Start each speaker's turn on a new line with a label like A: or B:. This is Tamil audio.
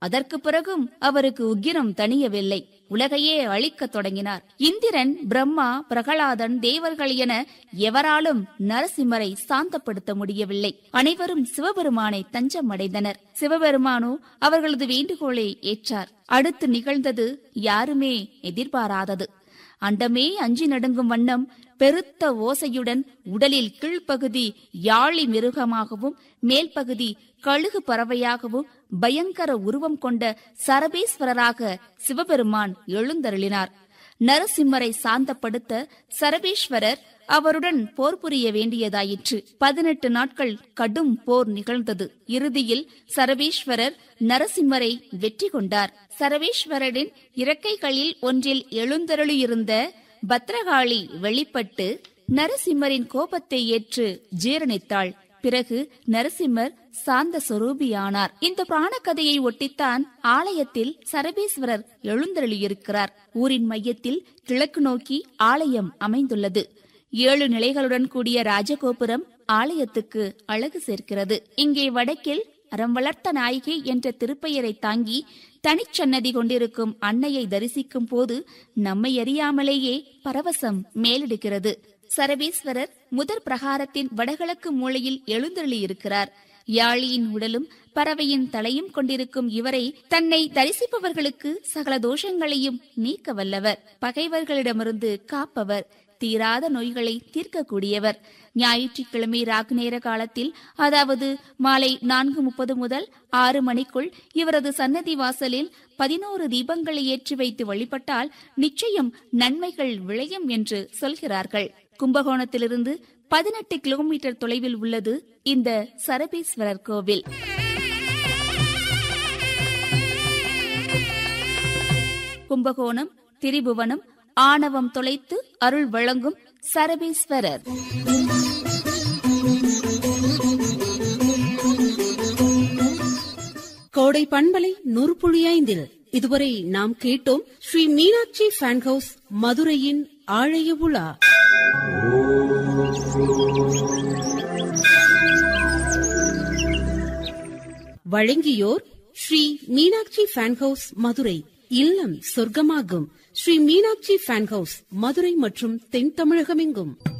A: அதற்கு பிறகும் அவருக்கு உக்கிரம் தணியவில்லை உலகையே அழிக்கத் தொடங்கினார் இந்திரன் பிரம்மா பிரகலாதன் தேவர்கள் என எவராலும் நரசிம்மரை சாந்தப்படுத்த முடியவில்லை அனைவரும் சிவபெருமானை தஞ்சம் அடைந்தனர் சிவபெருமானோ அவர்களது வேண்டுகோளை ஏற்றார் அடுத்து நிகழ்ந்தது யாருமே எதிர்பாராதது அண்டமே அஞ்சி நடுங்கும் வண்ணம் பெருத்த ஓசையுடன் உடலில் கீழ்ப்பகுதி யாழி மிருகமாகவும் மேல்பகுதி கழுகு பறவையாகவும் பயங்கர உருவம் கொண்ட சரபேஸ்வரராக சிவபெருமான் எழுந்தருளினார் நரசிம்மரை சாந்தப்படுத்த சரபேஸ்வரர் அவருடன் போர் புரிய வேண்டியதாயிற்று பதினெட்டு நாட்கள் கடும் போர் நிகழ்ந்தது இறுதியில் சரபேஸ்வரர் நரசிம்மரை வெற்றி கொண்டார் சரபேஸ்வரரின் இறக்கைகளில் ஒன்றில் எழுந்தருளியிருந்த பத்ரகாளி வெளிப்பட்டு நரசிம்மரின் கோபத்தை ஏற்று ஜீரணித்தாள் பிறகு நரசிம்மர் சாந்த சொரூபியானார் இந்த புராண கதையை ஒட்டித்தான் ஆலயத்தில் சரபேஸ்வரர் எழுந்தருளியிருக்கிறார் ஊரின் மையத்தில் கிழக்கு நோக்கி ஆலயம் அமைந்துள்ளது ஏழு நிலைகளுடன் கூடிய ராஜகோபுரம் ஆலயத்துக்கு அழகு சேர்க்கிறது இங்கே வடக்கில் அறம் வளர்த்த நாயகி என்ற திருப்பெயரை தாங்கி தனிச்சன்னதி கொண்டிருக்கும் அன்னையை தரிசிக்கும் போது நம்மை அறியாமலேயே பரவசம் மேலெடுக்கிறது சரபேஸ்வரர் முதற் பிரகாரத்தின் வடகிழக்கு மூலையில் எழுந்தருளியிருக்கிறார் யாழியின் உடலும் பறவையின் தலையும் கொண்டிருக்கும் இவரை தன்னை தரிசிப்பவர்களுக்கு சகல தோஷங்களையும் நீக்க வல்லவர் பகைவர்களிடமிருந்து காப்பவர் தீராத நோய்களை தீர்க்கக்கூடியவர் ஞாயிற்றுக்கிழமை ராகு நேர காலத்தில் அதாவது மாலை நான்கு முப்பது முதல் ஆறு மணிக்குள் இவரது சன்னதி வாசலில் பதினோரு தீபங்களை ஏற்றி வைத்து வழிபட்டால் நிச்சயம் நன்மைகள் விளையும் என்று சொல்கிறார்கள் கும்பகோணத்திலிருந்து பதினெட்டு கிலோமீட்டர் தொலைவில் உள்ளது இந்த சரபேஸ்வரர் கோவில் கும்பகோணம் திரிபுவனம் ஆணவம் தொலைத்து அருள் வழங்கும் சரபேஸ்வரர்
B: கோடை பண்பலை நூறு ஐந்தில் இதுவரை நாம் கேட்டோம் ஸ்ரீ மீனாட்சி ஃபேன் ஹவுஸ் மதுரையின் ஆழைய உலா வழங்கியோர் ஸ்ரீ மீனாட்சி ஃபேன் ஹவுஸ் மதுரை இல்லம் சொர்க்கமாகும் ஸ்ரீ மீனாட்சி ஃபேன் ஹவுஸ் மதுரை மற்றும் தென் தமிழகமெங்கும்